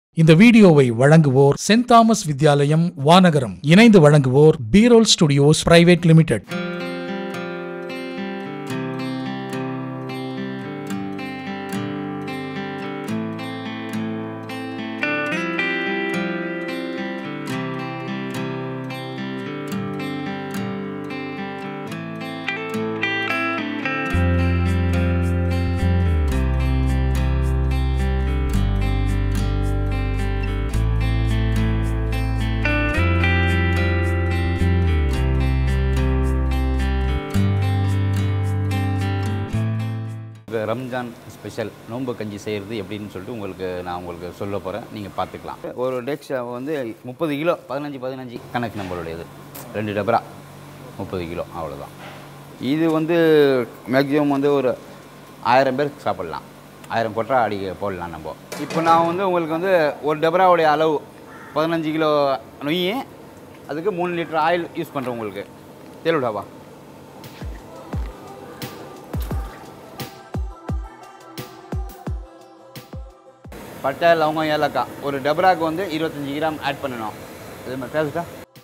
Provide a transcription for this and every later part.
இந்த வீடியோவை வழங்குவோர் சென்ட் தாமஸ் வித்யாலயம் வானகரம் இணைந்து வழங்குவோர் பீரோல் ஸ்டுடியோஸ் பிரைவேட் லிமிடெட் இது ரம்ஜான் ஸ்பெஷல் நோன்பு கஞ்சி செய்கிறது எப்படின்னு சொல்லிட்டு உங்களுக்கு நான் உங்களுக்கு சொல்ல போகிறேன் நீங்கள் பார்த்துக்கலாம் ஒரு டெக்ஸ் வந்து முப்பது கிலோ பதினஞ்சு பதினஞ்சு கணக்கு நம்மளுடையது ரெண்டு டபரா முப்பது கிலோ அவ்வளோதான் இது வந்து மேக்ஸிமம் வந்து ஒரு ஆயிரம் பேர் சாப்பிட்லாம் ஆயிரம் கொட்டா அடி போடலாம் நம்ம இப்போ நான் வந்து உங்களுக்கு வந்து ஒரு டபராவுடைய அளவு பதினஞ்சு கிலோ நொய் அதுக்கு மூணு லிட்டர் ஆயில் யூஸ் பண்ணுறேன் உங்களுக்கு தெலுடாவா பட்டை லவங்கம் ஏலக்காய் ஒரு டபராக்கு வந்து இருபத்தஞ்சி கிராம் ஆட் பண்ணணும் இது மாதிரி பேசுட்டா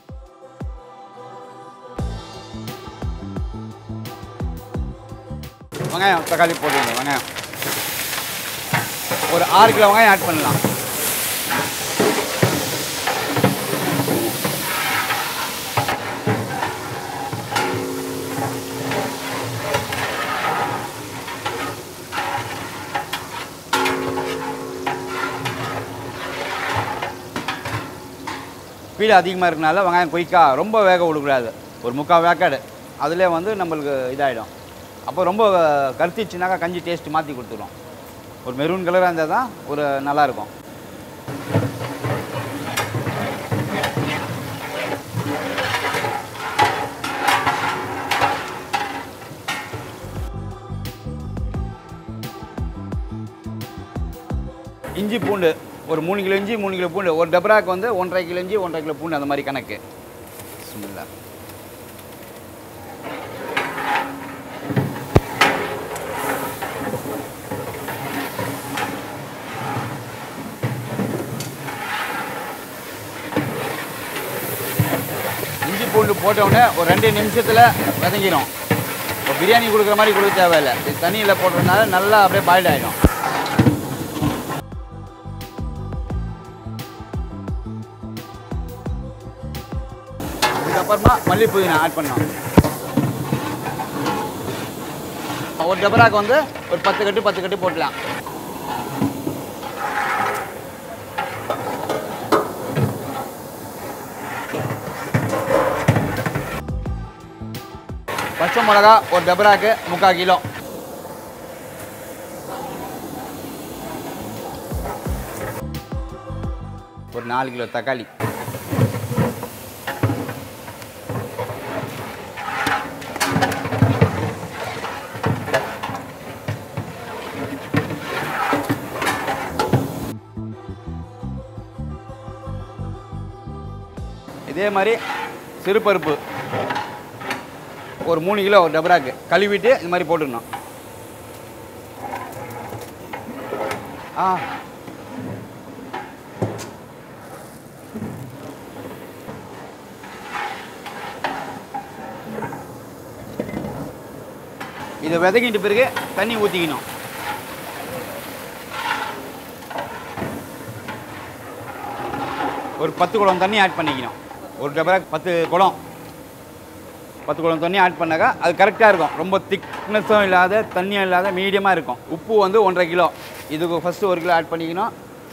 வெங்காயம் தக்காளி போட்டுருங்க வெங்காயம் ஒரு ஆறு கிலோ வெங்காயம் ஆட் பண்ணலாம் ஸ்பீடு அதிகமாக இருக்கனால வெங்காயம் குயிக்காக ரொம்ப வேக விடக்கூடாது ஒரு முக்கால் வேக்காடு அதிலே வந்து நம்மளுக்கு இதாகிடும் அப்போ ரொம்ப கருத்திச்சுனாக்கா கஞ்சி டேஸ்ட் மாற்றி கொடுத்துரும் ஒரு மெரூன் கலராக இருந்தால் தான் ஒரு நல்லாயிருக்கும் இஞ்சி பூண்டு ஒரு மூணு கிலோ இஞ்சி மூணு கிலோ பூண்டு ஒரு டபராக்கு வந்து ஒன்றரை கிலோ இஞ்சி ஒன்றரை கிலோ பூண்டு அந்த மாதிரி கணக்கு பிஸ்மில்லா. இஞ்சி பூண்டு போட்ட உடனே ஒரு ரெண்டு நிமிஷத்தில் வதங்கிடும் இப்போ பிரியாணி கொடுக்குற மாதிரி கொடுக்க தேவையில்லை இது தண்ணியில் போடுறதுனால நல்லா அப்படியே பாயில் ஆகிடும் அதுக்கப்புறமா மல்லி புதினா ஆட் பண்ணோம் ஒரு டபராக்கு வந்து ஒரு பத்து கட்டு பத்து கட்டு போட்டலாம் பச்சை மிளகா ஒரு டபராக்கு முக்கால் கிலோ ஒரு நாலு கிலோ தக்காளி இதே மாதிரி சிறுபருப்பு ஒரு மூணு கிலோ ஒரு டபராக்கு கழுவிட்டு இந்த மாதிரி போட்டுடணும் ஆ இதை விதக்கிட்ட பிறகு தண்ணி ஊற்றிக்கணும் ஒரு பத்து குடம் தண்ணி ஆட் பண்ணிக்கணும் ஒரு டபராக்கு பத்து குடம் பத்து குடம் தண்ணி ஆட் பண்ணாக்கா அது கரெக்டாக இருக்கும் ரொம்ப திக்னஸும் இல்லாத தண்ணியும் இல்லாத மீடியமாக இருக்கும் உப்பு வந்து ஒன்றரை கிலோ இதுக்கு ஃபஸ்ட்டு ஒரு கிலோ ஆட் பண்ணிக்கணும்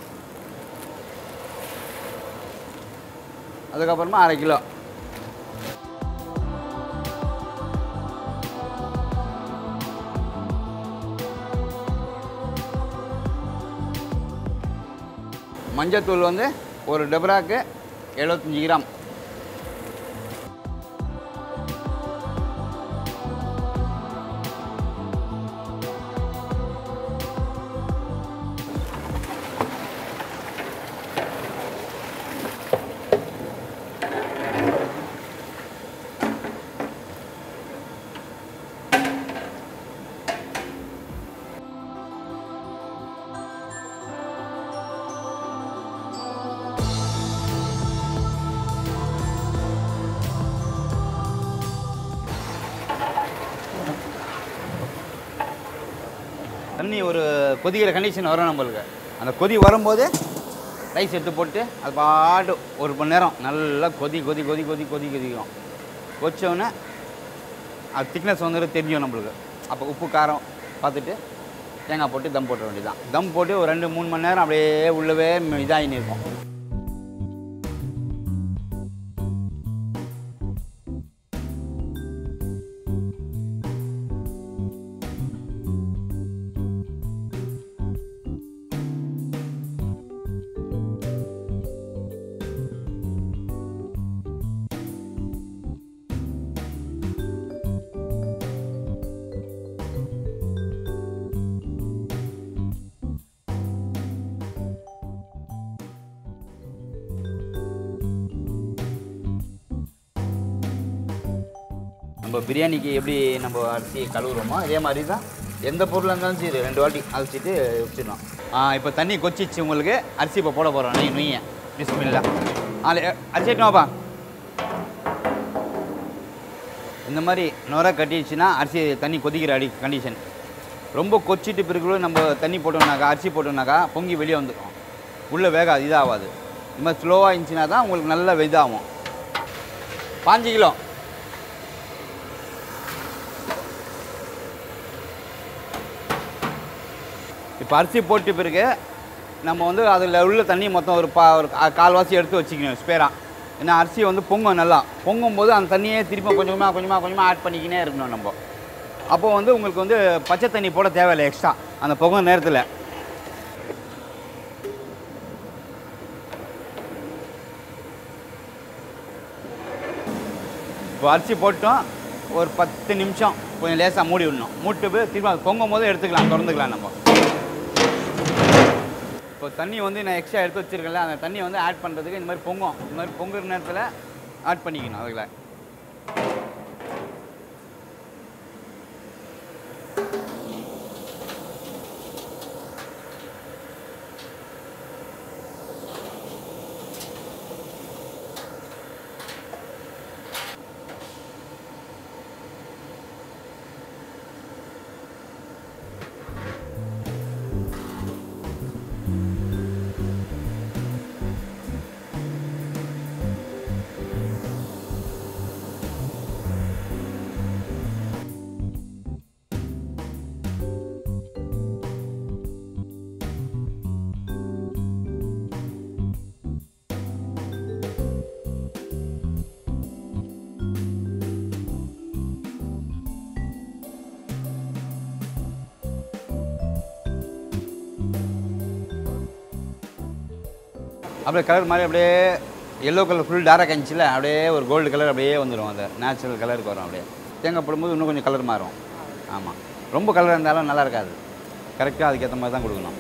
அதுக்கப்புறமா அரை கிலோ மஞ்சத்தூள் வந்து ஒரு டபராக்கு எழுபத்தஞ்சி கிராம் ஒரு கொதிக்கிற கண்டிஷன் வரும் நம்மளுக்கு அந்த கொதி வரும்போது ரைஸ் எடுத்து போட்டு அது பாட்டு ஒரு மணி நேரம் நல்லா கொதி கொதி கொதி கொதி கொதி கொதிக்கும் கொதிச்சோடனே அது திக்னஸ் வந்து தெரியும் நம்மளுக்கு அப்போ உப்பு காரம் பார்த்துட்டு தேங்காய் போட்டு தம் போட்ட வேண்டியதான் தம் போட்டு ஒரு ரெண்டு மூணு மணி நேரம் அப்படியே உள்ளவே இதாகின்னு இருக்கும் நம்ம பிரியாணிக்கு எப்படி நம்ம அரிசி கழுவுறோமோ அதே மாதிரி தான் எந்த பொருளாக இருந்தாலும் சரி ரெண்டு வாட்டி அழைச்சிட்டு வச்சிடணும் இப்போ தண்ணி கொச்சிச்சு உங்களுக்கு அரிசி இப்போ போட போகிறோம் நெய் நெய்யை பிஸ்மில்லா ஆ அரிசி எடுத்துவாப்பா இந்த மாதிரி நுர கட்டிடுச்சுன்னா அரிசி தண்ணி கொதிக்கிற அடி கண்டிஷன் ரொம்ப கொச்சிட்டு பிறகு கூட நம்ம தண்ணி போட்டோம்னாக்கா அரிசி போட்டோம்னாக்கா பொங்கி வெளியே வந்துடும் உள்ளே வேகாது இதாகாது இந்த மாதிரி ஸ்லோவாக இருந்துச்சுன்னா தான் உங்களுக்கு நல்லா இதாகும் பாஞ்சு கிலோ இப்போ அரிசி போட்ட பிறகு நம்ம வந்து அதில் உள்ள தண்ணி மொத்தம் ஒரு பா ஒரு கா- கால்வாசி எடுத்து வச்சுக்கணும் ஸ்பேராக ஏன்னா அரிசி வந்து பொங்கும் நல்லா பொங்கும் போது அந்த தண்ணியே திரும்ப கொஞ்சமாக கொஞ்சமாக கொஞ்சமாக ஆட் பண்ணிக்கினே இருக்கணும் நம்ம அப்போ வந்து உங்களுக்கு வந்து பச்சை தண்ணி போட தேவையில்லை எக்ஸ்ட்ரா அந்த பொங்கும் நேரத்தில் இப்போ அரிசி போட்டோம் ஒரு பத்து நிமிஷம் கொஞ்சம் லேசாக மூடி விடணும் மூட்டு போய் திரும்ப அது பொங்கும் போது எடுத்துக்கலாம் திறந்துக்கலாம் நம்ம இப்போ தண்ணி வந்து நான் எக்ஸ்ட்ரா எடுத்து வச்சிருக்கேன்ல அந்த தண்ணியை வந்து ஆட் பண்ணுறதுக்கு இந்த மாதிரி பொங்கும் இந்த மாதிரி பொங்குற நேரத்தில் ஆட் பண்ணிக்கணும் அதில் அப்படியே கலர் மாதிரி அப்படியே எல்லோ கலர் ஃபுல் டார்க் ஆயிடுச்சுல அப்படியே ஒரு கோல்டு கலர் அப்படியே வந்துடும் அந்த நேச்சுரல் கலருக்கு வரும் அப்படியே தேங்காய் போடும்போது இன்னும் கொஞ்சம் கலர் மாறும் ஆமாம் ரொம்ப கலர் இருந்தாலும் நல்லா இருக்காது கரெக்டாக அதுக்கேற்ற மாதிரி தான் கொடுக்கணும்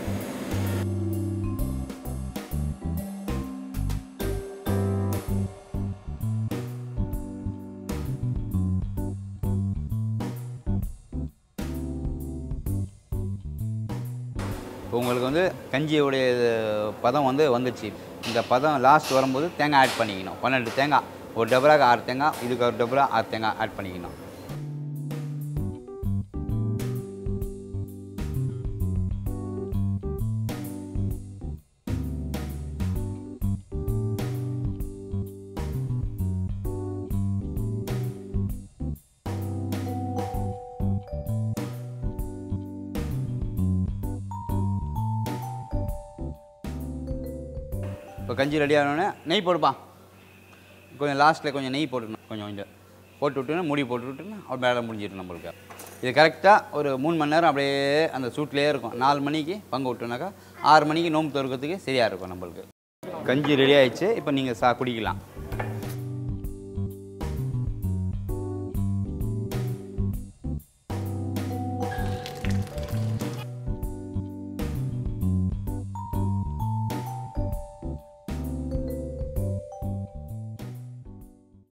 இப்போ உங்களுக்கு வந்து கஞ்சியோடைய இது பதம் வந்து வந்துச்சு இந்த பதம் லாஸ்ட் வரும்போது தேங்காய் ஆட் பண்ணிக்கணும் பன்னெண்டு தேங்காய் ஒரு டபராக்கு ஆறு தேங்காய் இதுக்கு ஒரு டபரா ஆறு தேங்காய் ஆட் பண்ணிக்கணும் இப்போ கஞ்சி ரெடி ஆனோடனே நெய் போடுப்பா கொஞ்சம் லாஸ்ட்டில் கொஞ்சம் நெய் போட்டுக்கணும் கொஞ்சம் கொஞ்சம் போட்டு விட்டுன்னு மூடி போட்டு விட்டுன்னு அவர் மேலே முடிஞ்சிடும் நம்மளுக்கு இது கரெக்டாக ஒரு மூணு மணி நேரம் அப்படியே அந்த சூட்லேயே இருக்கும் நாலு மணிக்கு பங்கு விட்டோம்னாக்கா ஆறு மணிக்கு நோம்பு திறக்கிறதுக்கு சரியாக இருக்கும் நம்மளுக்கு கஞ்சி ரெடி ஆயிடுச்சு இப்போ நீங்கள் சா குடிக்கலாம்